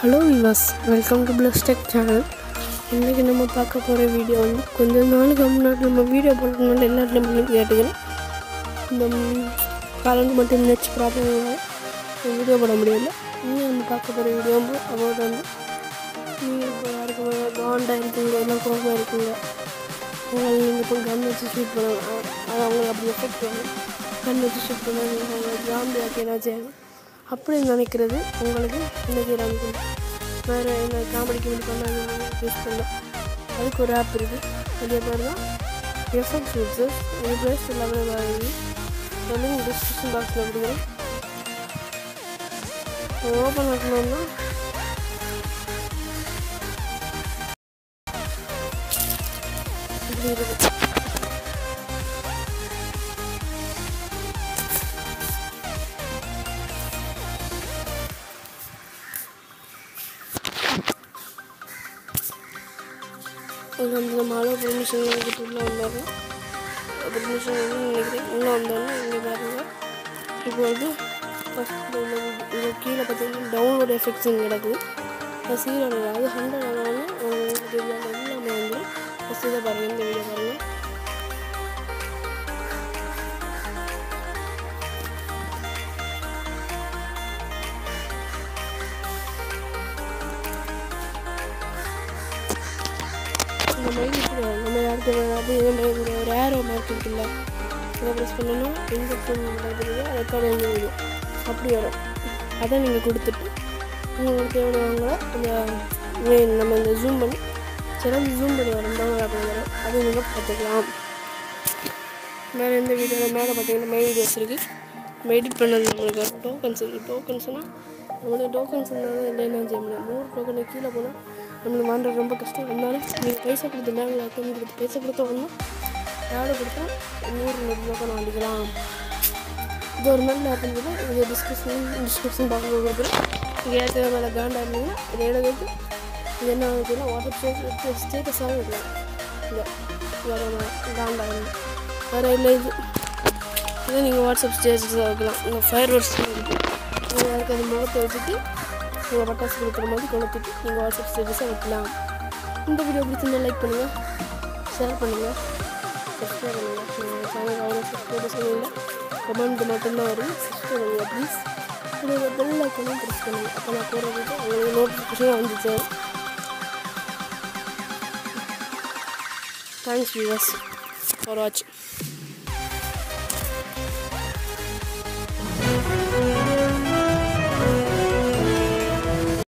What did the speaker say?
Hello viewers welcome to plus tech channel இன்றைக்கி நம்ம பார்க்க போகிற வீடியோ வந்து கொஞ்ச நாளுக்கு முன்னாடி நம்ம வீடியோ போடுறதுனால எல்லாத்துலேயும் பண்ணி கேட்டுக்கிறேன் இந்த கரண்ட் மட்டும் நெச் ப்ராப்ளம் வீடியோ போட முடியல இன்னும் நம்ம பார்க்க போகிற வீடியோ வந்து அபவுட் வந்து நீங்கள் இப்போ யாருக்கு காண்டாக இருக்கீங்க எல்லாம் கோபமாக இருக்கீங்க உங்களை நீங்கள் இப்போ கன் வச்சு ஷூட் பண்ணலாம் அது அவங்களுக்கு அப்படி எஃபெக்ட் வரும் கன் வச்சு ஷூட் பண்ணால் நீங்கள் அவங்களை ஜாம்பி ஆக்கி ஏதாச்சும் அப்படின்னு நினைக்கிறது உங்களுக்கு இன்றைக்கி நினைக்கணும் வேறு என்ன காமெடி கிமெடி பண்ணால் யூஸ் பண்ணலாம் அதுக்கு ஒரு ஆப் இருக்குது அதே மாதிரி தான் எஃப்எக்ஸ் யூஸு இது ப்ளஸ் எல்லாமே வாங்கி வந்து டிஸ்கிரிப்ஷன் பாக்ஸில் கொடுக்குறேன் ஓப்பன் பண்ணணும்னா இப்படி இருக்குது இது வந்து நம்ம அளவு பெர்மிஷன் வந்துட்டு உள்ளே வந்தாலும் பெர்மிஷன் வந்து நினைக்கிறேன் உள்ளே வந்தோடனே இங்கே பாருங்க இப்போ வந்து ஃபஸ்ட் இது கீழே பார்த்தீங்கன்னா டவுன்லோட் எஃபெக்ட்ஸ் கிடக்குது அது சீரோ அது ஹண்ட்ரட் ஆனாலும் உங்களுக்கு இது எல்லாமே வந்துடும் ஃபஸ்ட் இதை பாருங்கள் இந்த வீடியோ பாருங்கள் இந்த மைண்ட் இப்படி வரும். நம்ம யாருக்கு அது நம்ம இங்கே ஒரு ஏரோ மார்க் இருக்குல்ல அதை ப்ரெஸ் பண்ணோன்னா எங்கே ஃபோன் இருக்குது ரெக்கார்டு எங்கே வரும் அப்படி வரும் அதை நீங்கள் கொடுத்துட்டு உங்களுக்கு தேவையானவங்கள அந்த வே- நம்ம இந்த ஜூம் பண்ணி சில ஜூம் பண்ணி வரும் டவுன்லோட் அப்படி வரும் அது நீங்கள் பார்த்துக்கலாம் வேறு எந்த வீடியோவில் மேலே பார்த்தீங்கன்னா மை வீடியோஸ் இருக்குது நம்ம எடிட் பண்ணது நம்மளுக்கு டோக்கன்ஸ் இருக்குது டோக்கன்ஸ்னால் நம்மளுக்கு டோக்கன்ஸ் இருந்தாலும் இல்லைன்னா செய்ய முடியும் நூறு டோக்கனை கீழே போனால் நம்மளுக்கு வாங்குறது ரொம்ப கஷ்டம் இருந்தாலும் நீங்கள் பைசா கொடுத்து பேங்கில் அக்கௌண்ட் கொடுத்து பைசா கொடுத்த ஒன்று யாரை கொடுத்தா நூறு நூறு டோக்கன் வாங்கிக்கலாம் இது ஒரு நல்ல ஆப் இருந்தது இது டிஸ்கிரிப்ஷன் டிஸ்கிரிப்ஷன் பார்க்க கொடுக்குறேன் இது ஏற்கனவே மேலே காண்டா இருந்தீங்கன்னா இதை எடுத்து இது என்ன ஆகுதுன்னா வாட்ஸ்அப் ஸ்டேட்டஸாகவும் இருக்கலாம் இல்லை வேறு காண்டா இருந்து வேறு இல்லை இது இதை நீங்கள் வாட்ஸ்அப் ஸ்டேட்டஸாக வைக்கலாம் இந்த ஃபயர் ஒர்க்ஸ் இருக்குது நீங்கள் அதுக்கு அந்த முகத்தை வச்சுட்டு நீங்கள் பட்டாசு கொடுக்குற மாதிரி கொளுத்திட்டு நீங்கள் வாட்ஸ்அப் ஸ்டேட்டஸாக வைக்கலாம் இந்த வீடியோ பிடிச்சிருந்தா லைக் பண்ணுங்கள் ஷேர் பண்ணுங்கள் சப்ஸ்கிரைப் பண்ணுங்கள் சேனல் அவ்வளோ சப்ஸ்கிரைபர்ஸ் இல்லை கமெண்ட் மட்டும்தான் வரும் சப்ஸ்கிரைப் பண்ணுங்கள் ப்ளீஸ் இதோட பெல் ஐக்கனும் ப்ரெஸ் பண்ணுங்கள் அப்போ நான் போடுறது உங்களுக்கு நோட்டிஃபிகேஷன் வந்துச்சு தேங்க்ஸ் வியூவர்ஸ் ஃபார் வாட்சிங்